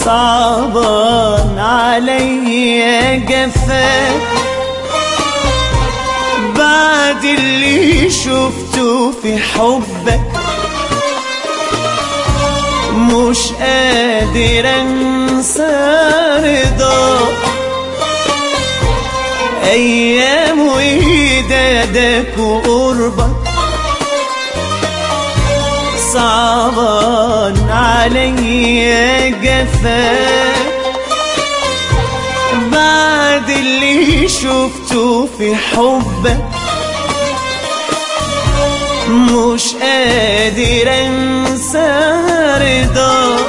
صعبان علي جفاك بعد اللي شفته في حبك مش قادر انسى رضاك ايام ودادك وقربك صعبان علي جفاك بعد اللي شفته في حبك مش قادر انسى رضاك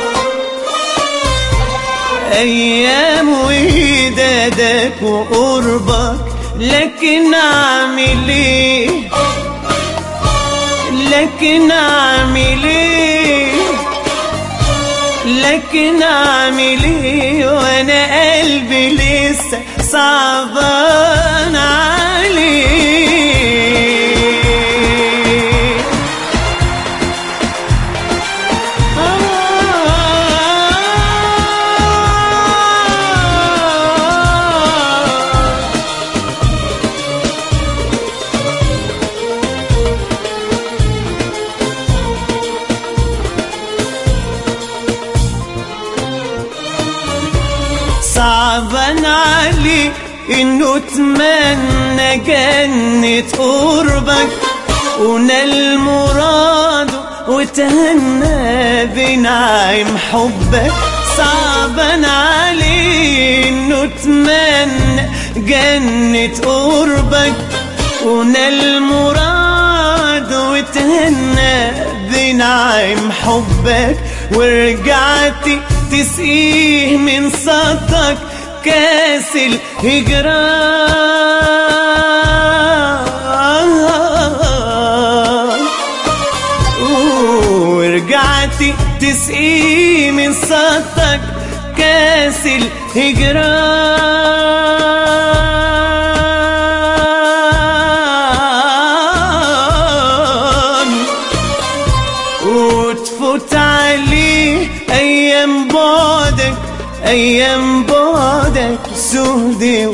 ايام ودادك وقربك لكن اعمل ايه لكن اعمل ايه لكن اعمل ايه وانا قلبي لسه صعبان عليه آه صعبان علي انه اتمنى جنة قربك ونال مراده وتهنى بنعيم حبك صعبان علي انه اتمنى جنة قربك ونال مراده وتهنى بنعيم حبك ورجعت تسقيه من صدك كاس الهجران ورجعت تسقيه من صدك كاس الهجران وتفوت عليه ايام بعدك ايام بعدك سهد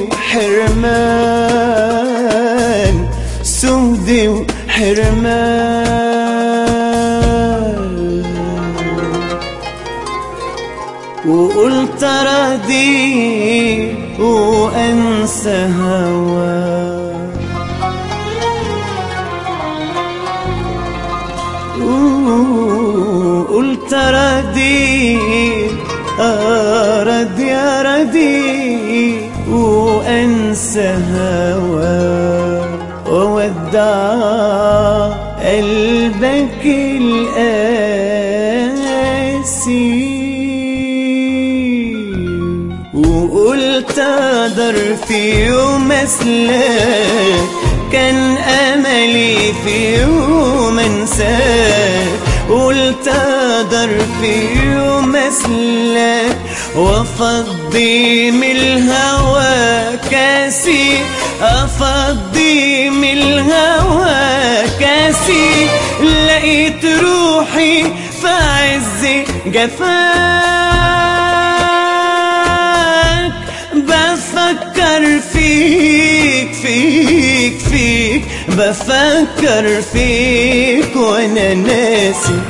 وحرمان سهد وحرمان وقلت راضي وانسى هواك قلت ردي أرد يا ردي وأنسى هوا وودع قلبك القاسي وقلت اقدر في يوم اسلاك كان املي في يوم انساك قلت اقدر في يوم اسلاك وافضي من الهوى كاسي افضي من الهوى كاسي لقيت روحي في عز جفاك بفكر فيك فيك فيك بفكر فيك وانا ناسي